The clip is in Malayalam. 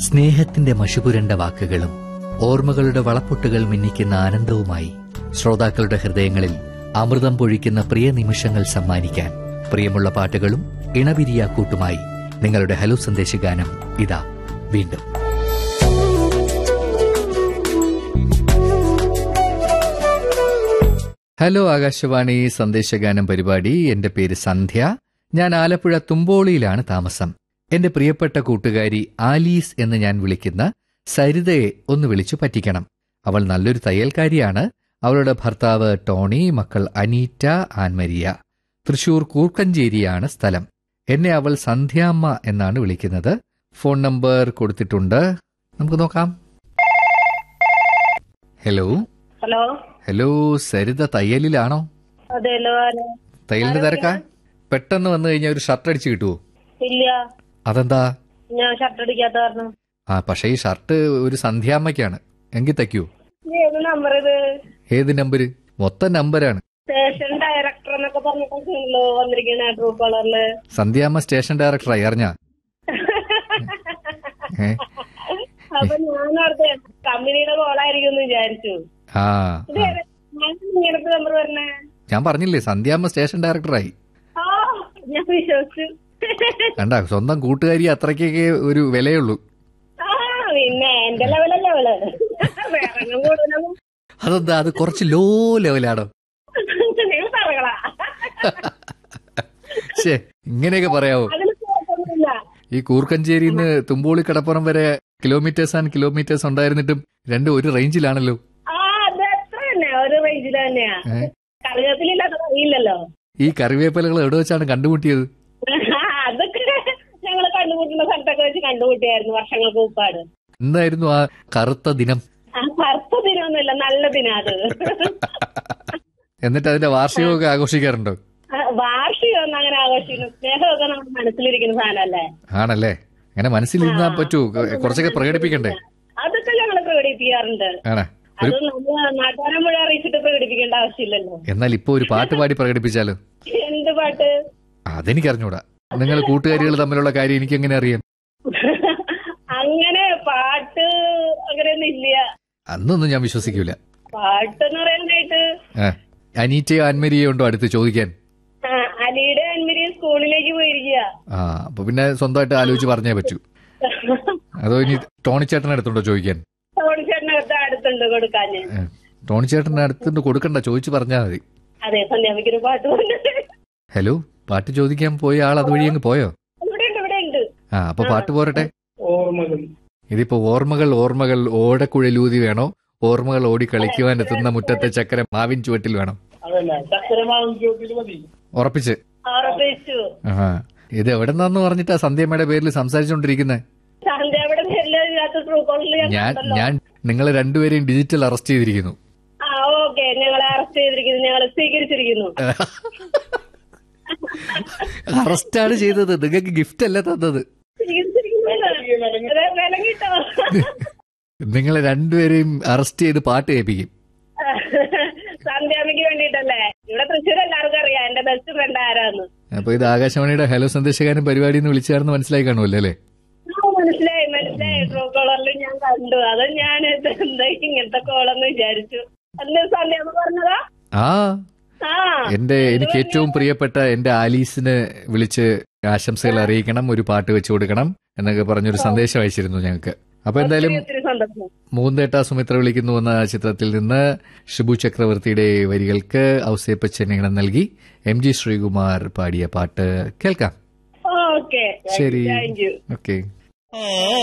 സ്നേഹത്തിന്റെ മഷുപുരണ്ട വാക്കുകളും ഓർമ്മകളുടെ വളപ്പൊട്ടുകൾ മിന്നിക്കുന്ന ആനന്ദവുമായി ശ്രോതാക്കളുടെ ഹൃദയങ്ങളിൽ അമൃതം പൊഴിക്കുന്ന പ്രിയ നിമിഷങ്ങൾ സമ്മാനിക്കാൻ പ്രിയമുള്ള പാട്ടുകളും ഇണപിരിയാക്കൂട്ടുമായി നിങ്ങളുടെ ഹലോ സന്ദേശഗാനം ഇതാ വീണ്ടും ഹലോ ആകാശവാണി സന്ദേശഗാനം പരിപാടി എന്റെ പേര് സന്ധ്യ ഞാൻ ആലപ്പുഴ തുമ്പോളിയിലാണ് താമസം എന്റെ പ്രിയപ്പെട്ട കൂട്ടുകാരി ആലീസ് എന്ന് ഞാൻ വിളിക്കുന്ന സരിതയെ ഒന്ന് വിളിച്ചു പറ്റിക്കണം അവൾ നല്ലൊരു തയ്യൽക്കാരിയാണ് അവളുടെ ഭർത്താവ് ടോണി മക്കൾ അനീറ്റ ആൻമരിയ തൃശൂർ കൂർക്കഞ്ചേരിയാണ് സ്ഥലം എന്നെ അവൾ സന്ധ്യാമ്മ എന്നാണ് വിളിക്കുന്നത് ഫോൺ നമ്പർ കൊടുത്തിട്ടുണ്ട് നമുക്ക് നോക്കാം ഹലോ ഹലോ ഹലോ സരിത തയ്യലിലാണോ അതെല്ലോ ആരാ? തയ്യലിന്റെ തിരക്കാ പെട്ടെന്ന് വന്നു കഴിഞ്ഞാൽ ഒരു ഷർട്ട് അടിച്ചു കിട്ടുമോ ഇല്ല അതെന്താ ഞാൻ ഷർട്ട് അടിക്കാത്ത കാരണം ആ പക്ഷേ ഈ ഷർട്ട് ഒരു സന്ധ്യാമ്മയ്ക്കാണ് എങ്കിൽ തയ്ക്കൂ ഏത് നമ്പർ ഇത് ഏത് നമ്പര് മൊത്തം നമ്പരാണ് സ്റ്റേഷൻ ഡയറക്ടർ എന്നൊക്കെ പറഞ്ഞിട്ടൊക്കെയാണല്ലോ വന്നിരിക്കുന്ന ട്രൂ കളറില് സന്ധ്യാമ്മ സ്റ്റേഷൻ ഡയറക്ടറായി അറിഞ്ഞ ഏ അപ്പൊ ഞാൻ ഓർത്തെ കമ്പനിയുടെ കോളായിരിക്കും എന്ന് വിചാരിച്ചു ആ ഇത് ആ. ഏതാ? ഞാൻ ഇങ്ങനത്തെ നമ്പർ പറഞ്ഞേ ഞാൻ പറഞ്ഞില്ലേ സന്ധ്യാമ്മ സ്റ്റേഷൻ ഡയറക്ടറായി ആ ഞാൻ വിശ്വസിച്ചു കണ്ട സ്വന്തം കൂട്ടുകാരി അത്രയ്ക്കൊക്കെ ഒരു വിലയുള്ളൂ ആ പിന്നെ എന്റെ ലെവലല്ലേ അവള് വേറെ കൂടുതലൊന്നും അതെന്താ അത് കുറച്ച് ലോ ലെവലാണോ നിങ്ങൾ തറകളാ ശേ ഇങ്ങനെയൊക്കെ പറയാവോ അതിൽ കുഴപ്പമൊന്നുമില്ല ഈ കൂർക്കഞ്ചേരിന്ന് തുമ്പോളി കടപ്പുറം വരെ കിലോമീറ്റേഴ്സ് ആൻഡ് കിലോമീറ്റേഴ്സ് ഉണ്ടായിരുന്നിട്ടും രണ്ടും ഒരു റേഞ്ചിലാണല്ലോ ആ അത് അത്ര തന്നെ ഒരു റേഞ്ചിൽ തന്നെയാ ഏ? കറിവേപ്പിലില്ലാത്ത അറിയില്ലല്ലോ ഈ കറിവേപ്പിലകൾ എവിടെ വെച്ചാണ് കണ്ടുമുട്ടിയത് അതൊക്കെ ഞങ്ങൾ കണ്ടുമുട്ടുന്ന സ്ഥലത്തൊക്കെ വെച്ച് കണ്ടുമുട്ടിയായിരുന്നു വർഷങ്ങൾക്ക് മുമ്പാട് എന്തായിരുന്നു ആ കറുത്ത ദിനം ആ കറുത്ത ദിനമൊന്നുമില്ല നല്ല ദിനം അത് എന്നിട്ട് അതിന്റെ വാർഷികമൊക്കെ ആഘോഷിക്കാറുണ്ടോ ആ, വാർഷികമൊന്നും അങ്ങനെ ആഘോഷിക്കുന്നു സ്നേഹമൊക്കെ നമ്മുടെ മനസ്സിലിരിക്കുന്ന സാധനമല്ലേ ആണല്ലേ അങ്ങനെ മനസ്സിലിരുന്നാ പറ്റൂ കുറച്ചൊക്കെ പ്രകടിപ്പിക്കണ്ടേ അതൊക്കെ ഞങ്ങൾ പ്രകടിപ്പിക്കാറുണ്ട് ആണേ അത് നമ്മൾ നാട്ടുകാരെ മുഴുവൻ അറിയിച്ചിട്ട് പ്രകടിപ്പിക്കേണ്ട ആവശ്യമില്ലല്ലോ എന്നാൽ ഇപ്പൊ ഒരു പാട്ട് പാടി പ്രകടിപ്പിച്ചാലോ എന്ത് പാട്ട് അതെനിക്കറിഞ്ഞൂടാ നിങ്ങൾ കൂട്ടുകാരികൾ തമ്മിലുള്ള കാര്യം എനിക്ക് എങ്ങനെ അറിയാം അങ്ങനെ പാട്ട് അങ്ങനെയൊന്നും ഇല്ല അന്നൊന്നും ഞാൻ വിശ്വസിക്കൂല പാട്ടെന്ന് പറയാനായിട്ട് ആ, അനീറ്റയോ ആൻമരിയോ ഉണ്ടോ അടുത്ത് ചോദിക്കാൻ ആ, അലിയുടെ അൻമരി സ്കൂളിലേക്ക് പോയിരിക്കുക ആ അപ്പൊ പിന്നെ സ്വന്തമായിട്ട് ആലോചിച്ച് പറഞ്ഞേ പറ്റൂ അതോ ഇനി ടോണിച്ചേട്ടൻ്റെ അടുത്തുണ്ടോ ചോദിക്കാൻ ഓടിച്ചേട്ടനകത്ത് അടുത്തുണ്ട് കൊടുക്കാൻ ഏ, ടോണിച്ചേട്ടൻ്റെ അടുത്തുണ്ട് കൊടുക്കണ്ട ചോദിച്ചു പറഞ്ഞാൽ മതി അതെ സന്ധ്യാമിക്കൊരു പാട്ട് വന്നിട്ട് ഹലോ പാട്ട് ചോദിക്കാൻ പോയ ആൾ അതുവഴി അങ്ങ് പോയോ ഇവിടെ ഉണ്ട് ഇവിടെ ഉണ്ട് ആ അപ്പൊ പാട്ട് പോരട്ടെ ഓർമ്മകൾ ഇതിപ്പോ ഓർമ്മകൾ ഓർമ്മകൾ ഓടക്കുഴലൂതി വേണോ ഓർമ്മകൾ ഓടി കളിക്കുവാൻ എത്തുന്ന മുറ്റത്തെ ചക്കര മാവിൻ ചുവട്ടിൽ വേണം അതല്ല ചക്കരമാവും ചോദ്യത്തിൽ മതി ഉറപ്പിച്ച് ഉറപ്പിച്ചു ആ ഇത് എവിടെ നിന്നാന്ന് പറഞ്ഞിട്ടാ സന്ധ്യമ്മയുടെ പേരിൽ സംസാരിച്ചുകൊണ്ടിരിക്കുന്നത് സന്ധ്യയുടെ പേരിലില്ലാത്ത ട്രൂ കോളിൽ ഞാൻ ഞാൻ നിങ്ങളെ രണ്ടുപേരെയും ഡിജിറ്റൽ അറസ്റ്റ് ചെയ്തിരിക്കുന്നു ആ ഓക്കെ ഞങ്ങളെ അറസ്റ്റ് ചെയ്തിരിക്കുന്നു ഞങ്ങളെ സ്വീകരിച്ചിരിക്കുന്നു അറസ്റ്റാണ് ചെയ്തത് നിങ്ങൾക്ക് ഗിഫ്റ്റ് അല്ല തന്നത് സ്വീകരിച്ചിരിക്കുന്നു അതെ, വിലങ്ങിട്ടോ നിങ്ങളെ രണ്ടുപേരെയും അറസ്റ്റ് ചെയ്ത് പാട്ട് കേൾപ്പിക്കും സന്ധ്യാമിക്ക് വേണ്ടിട്ടല്ലേ ഇവിടെ തൃശ്ശൂർ എല്ലാവർക്കും അറിയാം എന്റെ ബെസ്റ്റ് ഫ്രണ്ട് ആരാന്ന് അപ്പൊ ഇത് ആകാശവാണിയുടെ ഹലോ സന്ദേശകാരൻ പരിപാടി എന്ന് വിളിച്ചാണെന്ന് മനസ്സിലായി കാണുമല്ലോ അല്ലേ ആ, മനസ്സിലായി മനസ്സിലായി ട്രൂ കോളറിൽ ഞാൻ കണ്ടു അത് ഞാൻ ഇത് എന്താ ഇങ്ങനത്തെ കോളെന്ന് വിചാരിച്ചു അന്ന് സന്ധ്യാമ്മ പറഞ്ഞതാ ആ ആ എന്റെ എനിക്ക് ഏറ്റവും പ്രിയപ്പെട്ട എന്റെ ആലീസിന് വിളിച്ച് ആശംസകൾ അറിയിക്കണം ഒരു പാട്ട് വെച്ചു കൊടുക്കണം എന്നൊക്കെ പറഞ്ഞൊരു സന്ദേശം അയച്ചിരുന്നു ഞങ്ങൾക്ക് അപ്പൊ എന്തായാലും ഒത്തിരി ഒത്തിരി സന്തോഷം മൂന്നേട്ട സുമിത്ര വിളിക്കുന്നു എന്ന ചിത്രത്തിൽ നിന്ന് ഷിബു ചക്രവർത്തിയുടെ വരികൾക്ക് ഔസേപ്പച്ചൻ ഈണം നൽകി എം ജി ശ്രീകുമാർ പാടിയ പാട്ട് കേൾക്കാം ഓക്കെ ശരി താങ്ക് യു ഓക്കെ